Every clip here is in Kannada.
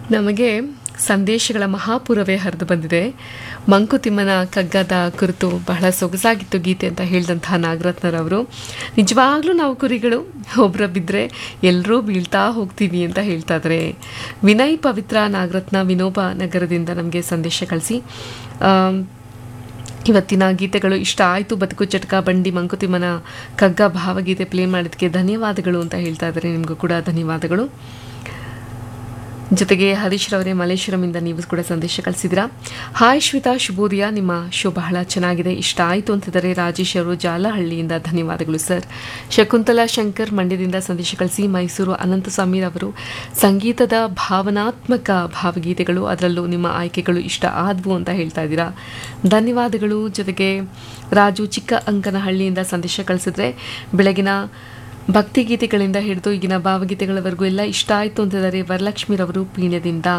ನಮಗೆ ಸಂದೇಶಗಳ ಮಹಾಪುರವೇ ಹರಿದು ಬಂದಿದೆ ಮಂಕುತಿಮ್ಮನ ಕಗ್ಗದ ಕುರಿತು ಬಹಳ ಸೊಗಸಾಗಿತ್ತು ಗೀತೆ ಅಂತ ಹೇಳಿದಂತಹ ನಾಗರತ್ನರವರು ನಿಜವಾಗ್ಲೂ ನಾವು ಕುರಿಗಳು ಒಬ್ಬರ ಬಿದ್ದರೆ ಎಲ್ಲರೂ ಬೀಳ್ತಾ ಹೋಗ್ತೀವಿ ಅಂತ ಹೇಳ್ತಾ ಇದ್ದಾರೆ ವಿನಯ್ ಪವಿತ್ರ ನಾಗರತ್ನ ವಿನೋಬ ನಗರದಿಂದ ನಮಗೆ ಸಂದೇಶ ಕಳಿಸಿ ಇವತ್ತಿನ ಗೀತೆಗಳು ಇಷ್ಟ ಆಯಿತು ಬದುಕು ಚಟಕ ಬಂಡಿ ಮಂಕುತಿಮ್ಮನ ಕಗ್ಗ ಭಾವಗೀತೆ ಪ್ಲೇ ಮಾಡಿದ್ದಕ್ಕೆ ಧನ್ಯವಾದಗಳು ಅಂತ ಹೇಳ್ತಾ ಇದ್ದಾರೆ ನಿಮಗೂ ಕೂಡ ಧನ್ಯವಾದಗಳು ಜೊತೆಗೆ ಹರೀಶ್ ರವರೇ ಮಲ್ಲೇಶ್ವರಮಿಂದ ನೀವು ಕೂಡ ಸಂದೇಶ ಕಳಿಸಿದಿರಾ ಹಾಯ್ ಶ್ವೇತಾ ಶುಭೋದಯ ನಿಮ್ಮ ಶೋ ಬಹಳ ಚೆನ್ನಾಗಿದೆ ಇಷ್ಟ ಆಯಿತು ಅಂತಿದ್ದಾರೆ ರಾಜೇಶ್ ಅವರು ಜಾಲಹಳ್ಳಿಯಿಂದ ಧನ್ಯವಾದಗಳು ಸರ್ ಶಕುಂತಲಾ ಶಂಕರ್ ಮಂಡ್ಯದಿಂದ ಸಂದೇಶ ಕಳಿಸಿ ಮೈಸೂರು ಅನಂತಸ್ವಾಮಿ ಅವರು ಸಂಗೀತದ ಭಾವನಾತ್ಮಕ ಭಾವಗೀತೆಗಳು ಅದರಲ್ಲೂ ನಿಮ್ಮ ಆಯ್ಕೆಗಳು ಇಷ್ಟ ಆದವು ಅಂತ ಹೇಳ್ತಾ ಇದ್ದೀರಾ ಧನ್ಯವಾದಗಳು ಜೊತೆಗೆ ರಾಜು ಚಿಕ್ಕ ಅಂಕನಹಳ್ಳಿಯಿಂದ ಸಂದೇಶ ಕಳಿಸಿದ್ರೆ ಬೆಳಗಿನ ಭಕ್ತಿಗೀತೆಗಳಿಂದ ಹಿಡಿದು ಈಗಿನ ಭಾವಗೀತೆಗಳವರೆಗೂ ಎಲ್ಲ ಇಷ್ಟ ಆಯಿತು ಅಂತಿದ್ದಾರೆ ವರಲಕ್ಷ್ಮಿರವರು ಪೀಣ್ಯದಿಂದ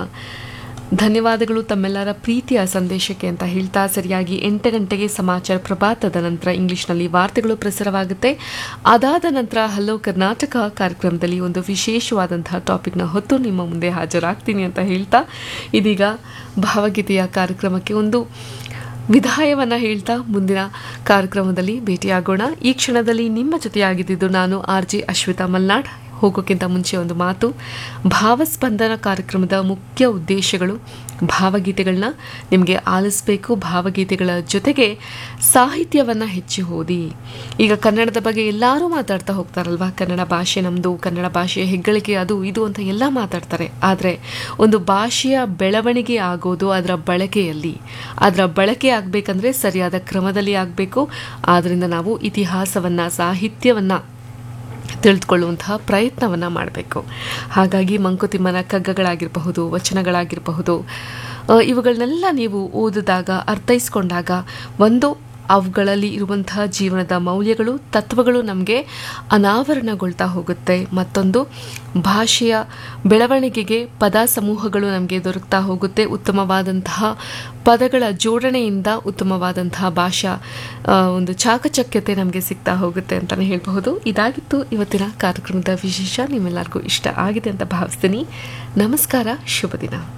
ಧನ್ಯವಾದಗಳು ತಮ್ಮೆಲ್ಲರ ಪ್ರೀತಿಯ ಸಂದೇಶಕ್ಕೆ ಅಂತ ಹೇಳ್ತಾ ಸರಿಯಾಗಿ ಎಂಟು ಗಂಟೆಗೆ ಸಮಾಚಾರ ಪ್ರಭಾತದ ನಂತರ ಇಂಗ್ಲಿಷ್ನಲ್ಲಿ ವಾರ್ತೆಗಳು ಪ್ರಸಾರವಾಗುತ್ತೆ ಅದಾದ ನಂತರ ಹಲೋ ಕರ್ನಾಟಕ ಕಾರ್ಯಕ್ರಮದಲ್ಲಿ ಒಂದು ವಿಶೇಷವಾದಂತಹ ಟಾಪಿಕ್ನ ಹೊತ್ತು ನಿಮ್ಮ ಮುಂದೆ ಹಾಜರಾಗ್ತೀನಿ ಅಂತ ಹೇಳ್ತಾ ಇದೀಗ ಭಾವಗೀತೆಯ ಕಾರ್ಯಕ್ರಮಕ್ಕೆ ಒಂದು ವಿದಾಯವನ್ನು ಹೇಳ್ತಾ ಮುಂದಿನ ಕಾರ್ಯಕ್ರಮದಲ್ಲಿ ಭೇಟಿಯಾಗೋಣ ಈ ಕ್ಷಣದಲ್ಲಿ ನಿಮ್ಮ ಜೊತೆಯಾಗಿದ್ದು ನಾನು ಆರ್ ಜೆ ಅಶ್ವಿತಾ ಮಲ್ನಾಡ್ ಹೋಗೋಕ್ಕಿಂತ ಮುಂಚೆ ಒಂದು ಮಾತು ಭಾವಸ್ಪಂದನ ಕಾರ್ಯಕ್ರಮದ ಮುಖ್ಯ ಉದ್ದೇಶಗಳು ಭಾವಗೀತೆಗಳನ್ನ ನಿಮಗೆ ಆಲಿಸಬೇಕು ಭಾವಗೀತೆಗಳ ಜೊತೆಗೆ ಸಾಹಿತ್ಯವನ್ನು ಹೆಚ್ಚಿ ಓದಿ ಈಗ ಕನ್ನಡದ ಬಗ್ಗೆ ಎಲ್ಲರೂ ಮಾತಾಡ್ತಾ ಹೋಗ್ತಾರಲ್ವಾ ಕನ್ನಡ ಭಾಷೆ ನಮ್ಮದು ಕನ್ನಡ ಭಾಷೆಯ ಹೆಗ್ಗಳಿಕೆ ಅದು ಇದು ಅಂತ ಎಲ್ಲ ಮಾತಾಡ್ತಾರೆ ಆದರೆ ಒಂದು ಭಾಷೆಯ ಬೆಳವಣಿಗೆ ಆಗೋದು ಅದರ ಬಳಕೆಯಲ್ಲಿ ಅದರ ಬಳಕೆ ಆಗಬೇಕಂದ್ರೆ ಸರಿಯಾದ ಕ್ರಮದಲ್ಲಿ ಆಗಬೇಕು ಆದ್ದರಿಂದ ನಾವು ಇತಿಹಾಸವನ್ನು ಸಾಹಿತ್ಯವನ್ನು ತಿಳಿದುಕೊಳ್ಳುವಂತಹ ಪ್ರಯತ್ನವನ್ನು ಮಾಡಬೇಕು ಹಾಗಾಗಿ ಮಂಕುತಿಮ್ಮನ ಕಗ್ಗಗಳಾಗಿರಬಹುದು ವಚನಗಳಾಗಿರಬಹುದು ಇವುಗಳನ್ನೆಲ್ಲ ನೀವು ಓದಿದಾಗ ಅರ್ಥೈಸ್ಕೊಂಡಾಗ ಒಂದು ಅವುಗಳಲ್ಲಿ ಇರುವಂತಹ ಜೀವನದ ಮೌಲ್ಯಗಳು ತತ್ವಗಳು ನಮಗೆ ಅನಾವರಣಗೊಳ್ತಾ ಹೋಗುತ್ತೆ ಮತ್ತೊಂದು ಭಾಷೆಯ ಬೆಳವಣಿಗೆಗೆ ಪದ ಸಮೂಹಗಳು ನಮಗೆ ದೊರಕ್ತಾ ಹೋಗುತ್ತೆ ಉತ್ತಮವಾದಂತಹ ಪದಗಳ ಜೋಡಣೆಯಿಂದ ಉತ್ತಮವಾದಂತಹ ಭಾಷಾ ಒಂದು ಚಾಕಚಕ್ಯತೆ ನಮಗೆ ಸಿಗ್ತಾ ಹೋಗುತ್ತೆ ಅಂತಲೇ ಹೇಳಬಹುದು ಇದಾಗಿತ್ತು ಇವತ್ತಿನ ಕಾರ್ಯಕ್ರಮದ ವಿಶೇಷ ನಿಮ್ಮೆಲ್ಲರಿಗೂ ಇಷ್ಟ ಆಗಿದೆ ಅಂತ ಭಾವಿಸ್ತೀನಿ ನಮಸ್ಕಾರ ಶುಭ ದಿನ